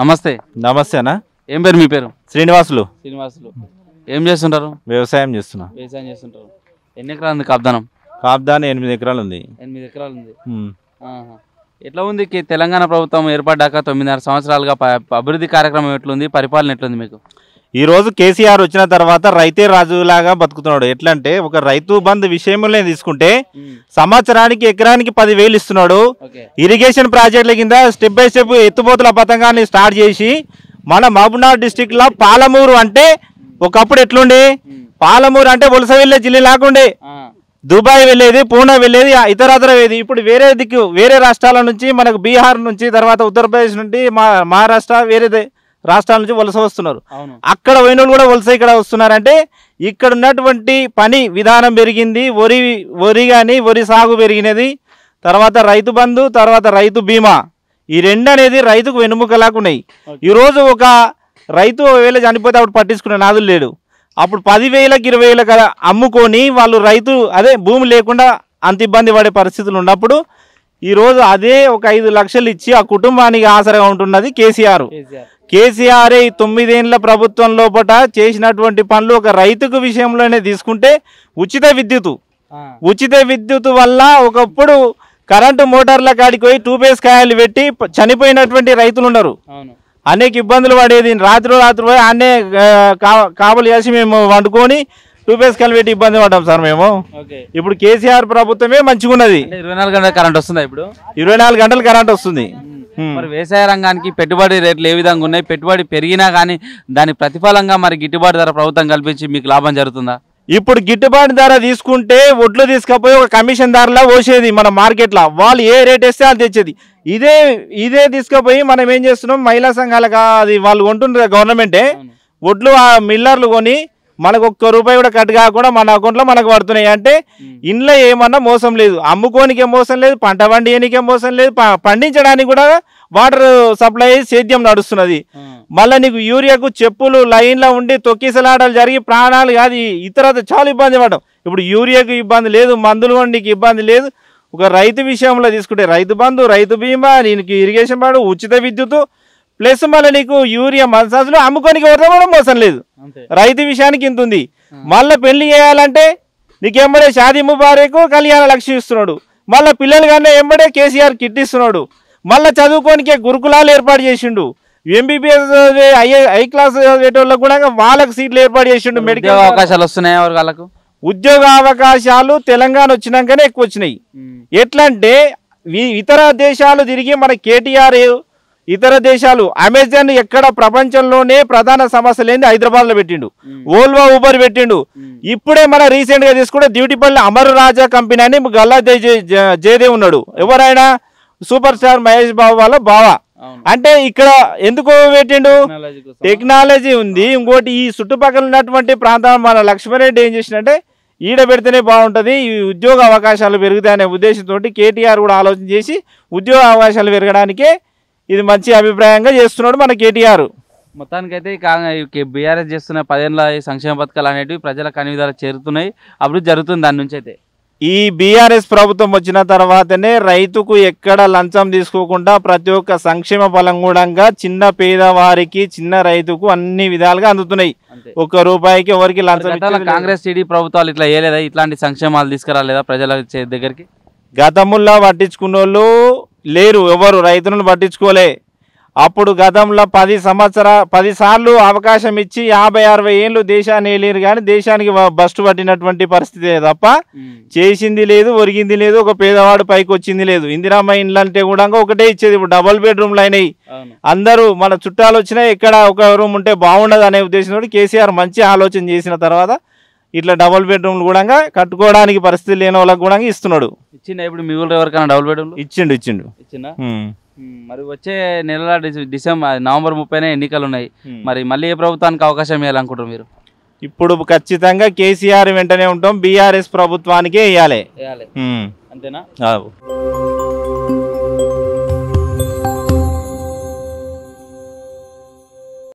నమస్తే నమస్తే అన్న ఏం పేరు మీ పేరు శ్రీనివాసులు శ్రీనివాసులు ఏం చేస్తుంటారు వ్యవసాయం చేస్తున్నా వ్యవసాయం చేస్తుంటారు ఎన్ని ఎకరాలు ఉంది కాబ్దానం కాబ్దాని ఎనిమిది ఎకరాలు ఉంది ఎనిమిది ఎకరాలు ఉంది ఉమ్. ఆహా. ఎట్లా ఉంది కి- తెలంగాణ ప్రభుత్వం ఏర్పడ్డాక తొమ్మిదిన్నర సంవత్సరాలుగా ప- అభివృద్ధి కార్యక్రమం ఎట్లుంది పరిపాలన ఎట్లుంది మీకు ఈ రోజు కేసీఆర్ వచ్చిన తర్వాత రైతే రాజులాగా బతుకుతున్నాడు ఎట్లా అంటే ఒక రైతు బంధు విషయంలో తీసుకుంటే సంవత్సరానికి ఎకరానికి పదివేలు ఇస్తున్నాడు ఓకే ఇరిగేషన్ ప్రాజెక్టుల కింద స్టెప్ బై స్టెప్ ఎత్తుపోతుల పథకాన్ని స్టార్ట్ చేసి మన మహబూబ్నగర్ డిస్టిక్ లో పాలమూరు అంటే ఒకప్పుడు ఎట్లుండే పాలమూరు అంటే వలస జిల్లా లాకుండే దుబాయ్ వెళ్ళేది పూణే వెళ్ళేది ఆ ఇతరత్ర వెళ్ళేది ఇప్పుడు వేరే దిక్కు వేరే రాష్ట్రాల నుంచి మనకు బీహార్ నుంచి తర్వాత ఉత్తరప్రదేశ్ నుండి మా మహారాష్ట్ర వేరే దే- రాష్ట్రాల నుంచి వలస వస్తున్నారు అవును అక్కడ పోయిన వాళ్ళు కూడా వలస ఇక్కడ వస్తున్నారంటే ఇక్కడ ఉన్నటువంటి పని విధానం పెరిగింది వరి వరి కానీ వరి సాగు పెరిగినది తర్వాత రైతు బంధు తర్వాత రైతు బీమా ఈ రెండు అనేది రైతుకు వెన్నుముకలాగా ఉన్నాయి ఈరోజు ఒక రైతు ఒకవేళ చనిపోతే అప్పుడు పట్టించుకునే నాదులు లేడు అప్పుడు పదివేలకు ఇరవై వేలకు అలా అమ్ముకొని వాళ్ళు రైతు అదే భూమి లేకుండా అంత ఇబ్బంది పడే పరిస్థితులు ఉన్నప్పుడు ఈరోజు అదే ఒక ఐదు లక్షలు ఇచ్చి ఆ కుటుంబానికి ఆసరగా ఉంటున్నది కేసీఆర్ కేసీఆర్ కేసీఆర్ ఈ తొమ్మిదేళ్ల ప్రభుత్వం లోపట చేసినటువంటి పనులు ఒక రైతుకు విషయంలోనే తీసుకుంటే ఉచిత విద్యుత్ ఉచిత విద్యుత్ వల్ల ఒకప్పుడు కరెంటు మోటార్ల కాడికి పోయి టూ బేస్ కాయలు పెట్టి ప- చనిపోయినటువంటి రైతులు ఉన్నారు అవును అనేక ఇబ్బందులు పడేది రాత్రి రాత్రి పోయి అన్నే ఆ, కా- కావలి చేసి మేము వండుకొని టూ బేస్ కాయలు పెట్టి ఇబ్బంది పడ్డాం సార్ మేము ఓకే ఇప్పుడు కేసీఆర్ ప్రభుత్వమే మంచిగున్నది అంటే ఇరవై నాలుగు గంటల కరెంట్ వస్తుందా ఇప్పుడు ఇరవై నాలుగు గంటలు కరెంట్ వస్తుంది ఉమ్. మరి వ్యవసాయ రంగానికి పెట్టుబడి రేట్లు ఏ విధంగా ఉన్నాయి పెట్టుబడి పెరిగినా కానీ దాని ప్రతిఫలంగా మరి గిట్టుబాటు ధర ప్రభుత్వం కల్పించి మీకు లాభం జరుగుతుందా ఇప్పుడు గిట్టుబాటు ధర తీసుకుంటే ఒడ్లు తీసుకపోయి ఒక కమిషన్ ధరలా పోసేది మన మార్కెట్లో వాళ్ళు ఏ రేట్ వేస్తే అది తెచ్చేది ఇదే ఇదే తీసుకుపోయి మనం ఏం చేస్తున్నాం మహిళా సంఘాలకు అది వాళ్ళు కొంటుండ్రు గవర్నమెంటే ఒడ్లు ఆ మిల్లర్లు కొని మనకు ఒక్క రూపాయి కూడా కట్ కాకుండా మన అకౌంట్లో మనకు పడుతున్నాయి అంటే ఇంట్లో ఏమన్నా మోసం లేదు అమ్ముకోనికే మోసం లేదు పంట పండియనికే మోసం లేదు ప- పండించడానికి కూడా వాటర్ సప్లై సేద్యం నడుస్తున్నది మళ్ళీ నీకు యూరియాకు చెప్పులు లైన్లో ఉండి తొక్కిసలాటలు జరిగి ప్రాణాలు కాదు ఈ ఇతర చాలా ఇబ్బంది పడ్డాం ఇప్పుడు యూరియాకు ఇబ్బంది లేదు మందులు వండికి ఇబ్బంది లేదు ఒక రైతు విషయంలో తీసుకుంటే రైతు బంధు రైతు బీమా నీకు ఇరిగేషన్ పాడు ఉచిత విద్యుత్ ప్లస్ మళ్ళీ నీకు యూరియా మసాజులు అమ్ముకోనికి ఎవరితో కూడా మోసం లేదు అంతే రైతు విషయానికి ఇంత ఉంది మళ్ళీ పెళ్లి చేయాలంటే నీకు ఎంబడే షాదీ ముబారక్ కళ్యాణ లక్ష్మి ఇస్తున్నాడు మళ్ళీ పిల్లలు కన్నా ఎంబడే కేసీఆర్ కిట్ ఇస్తున్నాడు మళ్ళీ చదువుకోనికే గురుకులాలు ఏర్పాటు చేసిండు ఎంబీబీఎస్ ఐ ఐ క్లాస్ చదివేటోళ్ళకి కూడా వాళ్ళకి సీట్లు ఏర్పాటు చేసిండు ఉద్యోగ మెడికల్ అవకాశాలు వస్తున్నాయా ఎవరి వాళ్ళకు ఉద్యోగ అవకాశాలు తెలంగాణ వచ్చినాకనే ఎక్కువ వచ్చినాయి ఎట్లా అంటే వి- ఇతర దేశాలు తిరిగి మన కేటీఆర్ ఇతర దేశాలు అమెజాన్ ఎక్కడ ప్రపంచంలోనే ప్రధాన సమస్య లేని హైదరాబాద్ లో పెట్టిండు ఓల్వా ఊబర్ పెట్టిండు ఇప్పుడే మన రీసెంట్ గా తీసుకుంటే డ్యూటీపల్లి అమర్ రాజా కంపెనీ అని గల్లా జయ- జయ- జయదేవ్ ఉన్నాడు ఎవరైనా సూపర్ స్టార్ మహేష్ బాబు వాళ్ళ బావ అవును. అంటే ఇక్కడ ఎందుకు పెట్టిండు టెక్నాలజీ కోసం. టెక్నాలజీ ఉంది ఇంకోటి ఈ చుట్టుపక్కల ఉన్నటువంటి ప్రాంతం మన లక్ష్మణరెడ్డి ఏం చేసినట్టే ఈడ పెడితేనే బాగుంటుంది ఈ ఉద్యోగ అవకాశాలు పెరుగుతాయనే ఉద్దేశంతో కేటీఆర్ కూడా ఆలోచన చేసి ఉద్యోగ అవకాశాలు పెరగడానికే ఇది మంచి అభిప్రాయంగా చేస్తున్నాడు మన కేటీఆర్ మొత్తానికైతే బీఆర్ఎస్ చేస్తున్న పదేళ్ళ ఈ సంక్షేమ పథకాలు అనేటివి ప్రజల కనివిధాల చేరుతున్నాయి అభివృద్ధి జరుగుతుంది దాని నుంచి అయితే ఈ బీఆర్ఎస్ ప్రభుత్వం వచ్చిన తర్వాతనే రైతుకు ఎక్కడ లంచం తీసుకోకుండా ప్రతి ఒక్క సంక్షేమ ఫలం కూడా చిన్న పేదవారికి చిన్న రైతుకు అన్ని విధాలుగా అందుతున్నాయి అంతే ఒక్క రూపాయికి ఎవరికి లంచం గతంలో ఇచ్చేది లేదు. కాంగ్రెస్ టీడీ ప్రభుత్వాలు ఇట్లా చేయలేదా ఇట్లాంటి సంక్షేమాలు తీసుకురాలేదా ప్రజల చే- దగ్గరికి గతంలో పట్టించుకున్న వాళ్ళు లేరు ఎవరు రైతులను పట్టించుకోలే అప్పుడు గతంలో పది సంవత్సర పది సార్లు అవకాశం ఇచ్చి యాభై అరవై ఏళ్ళు దేశాన్ని వెళ్ళారు కానీ దేశానికి వ- బస్టు పట్టినటువంటి పరిస్థితి తప్ప చేసింది లేదు ఒరిగింది లేదు ఒక పేదవాడు పైకి వచ్చింది లేదు ఇందిరామ్మ ఇండ్లు అంటే కూడా ఒకటే ఇచ్చేది ఇప్పుడు డబుల్ బెడ్రూమ్లు అయినాయి అవును అందరూ మన చుట్టాలు వచ్చినా ఎక్కడ ఒక రూమ్ ఉంటే బాగుండదు అనే ఉద్దేశంతో కేసీఆర్ మంచి ఆలోచన చేసిన తర్వాత ఇట్లా డబుల్ బెడ్రూమ్లు కూడా కట్టుకోవడానికి పరిస్థితి లేని వాళ్ళకి కూడా ఇస్తున్నాడు ఇచ్చిందా ఇప్పుడు మీ ఊళ్ళో ఎవరికైనా డబుల్ బెడ్రూమ్లు ఇచ్చిండు ఇచ్చిండు ఇచ్చిందా ఉమ్. ఉమ్, మరి వచ్చే నెల డిసె- డిసెంబర్ నవంబర్ ముప్పైనే ఎన్నికలు ఉన్నాయి ఉమ్. మరి మళ్ళీ ఏ ప్రభుత్వానికి అవకాశం ఇవ్వాలనుకుంటారు మీరు ఇప్పుడు ఖచ్చితంగా కేసీఆర్ వెంటనే ఉంటాం బీఆర్ఎస్ ప్రభుత్వానికే వేయాలి వేయాలి ఉమ్. అంతేనా అవు.